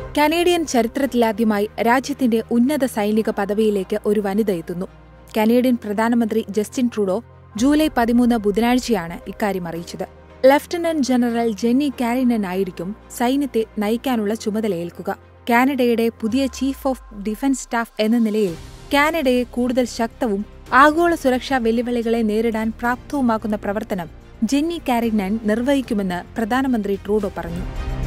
Canadian ചരിത്രത്തിലാദ്യമായി രാജ്യത്തിന്റെ ഉന്നത സൈനിക പദവിയിലേക്ക് ഒരു വനിത എത്തുന്നു കനേഡിയൻ പ്രധാനമന്ത്രി ജസ്റ്റിൻ ട്രൂഡോ ജൂലൈ പതിമൂന്ന് ബുധനാഴ്ചയാണ് ഇക്കാര്യം അറിയിച്ചത് ലഫ്റ്റനന്റ് ജനറൽ ജെന്നി കാരിനൻ ആയിരിക്കും സൈന്യത്തെ നയിക്കാനുള്ള ചുമതലയേൽക്കുക കാനഡയുടെ പുതിയ ചീഫ് ഓഫ് ഡിഫൻസ് സ്റ്റാഫ് എന്ന നിലയിൽ കാനഡയെ കൂടുതൽ ശക്തവും ആഗോള സുരക്ഷാ വെല്ലുവിളികളെ നേരിടാൻ പ്രാപ്തവുമാക്കുന്ന പ്രവർത്തനം ജെന്നി കാരിനൻ നിർവഹിക്കുമെന്ന് പ്രധാനമന്ത്രി ട്രൂഡോ പറഞ്ഞു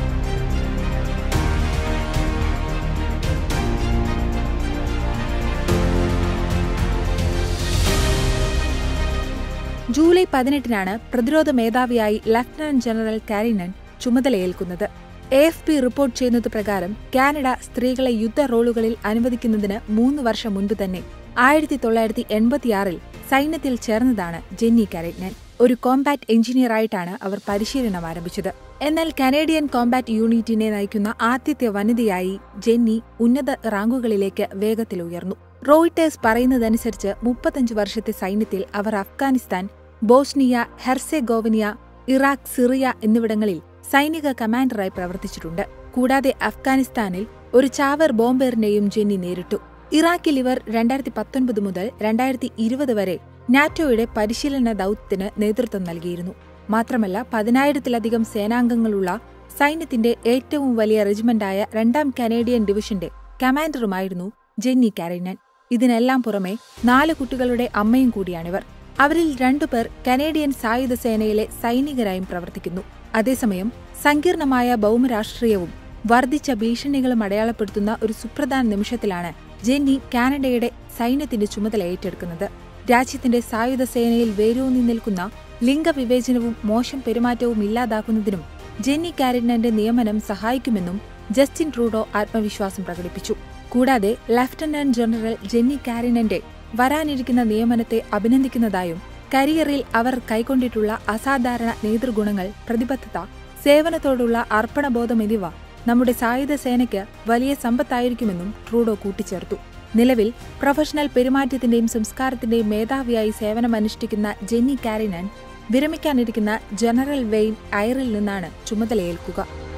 ജൂലൈ പതിനെട്ടിനാണ് പ്രതിരോധ മേധാവിയായി ലഫ്റ്റനന്റ് ജനറൽ കാരിനൻ ചുമതലയേൽക്കുന്നത് എ എഫ് പി റിപ്പോർട്ട് ചെയ്യുന്നത് പ്രകാരം കാനഡ സ്ത്രീകളെ യുദ്ധ റോളുകളിൽ അനുവദിക്കുന്നതിന് മൂന്ന് വർഷം മുൻപ് തന്നെ ആയിരത്തി തൊള്ളായിരത്തി എൺപത്തിയാറിൽ സൈന്യത്തിൽ ചേർന്നതാണ് ജെന്നി കാരിനൻ ഒരു കോമ്പാറ്റ് എഞ്ചിനീയറായിട്ടാണ് അവർ പരിശീലനം ആരംഭിച്ചത് എന്നാൽ കനേഡിയൻ കോമ്പാറ്റ് യൂണിറ്റിനെ നയിക്കുന്ന ആദ്യത്തെ വനിതയായി ജെന്നി ഉന്നത റാങ്കുകളിലേക്ക് വേഗത്തിൽ ഉയർന്നു റോയിട്ടേഴ്സ് പറയുന്നതനുസരിച്ച് മുപ്പത്തഞ്ച് വർഷത്തെ സൈന്യത്തിൽ അവർ Afghanistan Bosnia Herzegovina Iraq Syria എന്നിവിടങ്ങളിൽ സൈനിക കമാൻഡറായി പ്രവർത്തിച്ചിട്ടുണ്ട് കൂടാതെ അഫ്ഗാനിസ്ഥാനിൽ ഒരു ചാവർ ബോംബേറിനെയും ജെന്നി നേരിട്ടു ഇറാഖിൽ ഇവർ രണ്ടായിരത്തി പത്തൊൻപത് മുതൽ രണ്ടായിരത്തി ഇരുപത് വരെ നാറ്റോയുടെ പരിശീലന ദൗത്യത്തിന് നേതൃത്വം നൽകിയിരുന്നു മാത്രമല്ല പതിനായിരത്തിലധികം സേനാംഗങ്ങളുള്ള സൈന്യത്തിന്റെ ഏറ്റവും വലിയ റെജിമെന്റായ രണ്ടാം കനേഡിയൻ ഡിവിഷന്റെ കമാൻഡറുമായിരുന്നു ജെന്നി കാരിനൻ ഇതിനെല്ലാം പുറമെ നാല് കുട്ടികളുടെ അമ്മയും കൂടിയാണിവർ അവരിൽ രണ്ടുപേർ കനേഡിയൻ സായുധ സേനയിലെ സൈനികരായും പ്രവർത്തിക്കുന്നു അതേസമയം സങ്കീർണമായ ഭൗമരാഷ്ട്രീയവും വർദ്ധിച്ച ഭീഷണികളും അടയാളപ്പെടുത്തുന്ന ഒരു സുപ്രധാന നിമിഷത്തിലാണ് ജെന്നി കാനഡയുടെ സൈന്യത്തിന്റെ ചുമതല ഏറ്റെടുക്കുന്നത് രാജ്യത്തിന്റെ സായുധ സേനയിൽ വേരൂന്നി നിൽക്കുന്ന ലിംഗവിവേചനവും മോശം പെരുമാറ്റവും ഇല്ലാതാക്കുന്നതിനും ജെന്നി കാരിനന്റെ നിയമനം സഹായിക്കുമെന്നും ജസ്റ്റിൻ ട്രൂഡോ ആത്മവിശ്വാസം പ്രകടിപ്പിച്ചു കൂടാതെ ലഫ്റ്റനന്റ് ജനറൽ ജെന്നി കാരിനന്റെ വരാനിരിക്കുന്ന നിയമനത്തെ അഭിനന്ദിക്കുന്നതായും കരിയറിൽ അവർ കൈക്കൊണ്ടിട്ടുള്ള അസാധാരണ നേതൃഗുണങ്ങൾ പ്രതിബദ്ധത സേവനത്തോടുള്ള അർപ്പണബോധം എന്നിവ നമ്മുടെ സായുധ സേനയ്ക്ക് വലിയ സമ്പത്തായിരിക്കുമെന്നും ട്രൂഡോ കൂട്ടിച്ചേർത്തു നിലവിൽ പ്രൊഫഷണൽ പെരുമാറ്റത്തിന്റെയും സംസ്കാരത്തിന്റെയും മേധാവിയായി സേവനമനുഷ്ഠിക്കുന്ന ജെന്നി കാരിനൻ വിരമിക്കാനിരിക്കുന്ന ജനറൽ വെയിൻ ഐറിൽ നിന്നാണ് ചുമതലയേൽക്കുക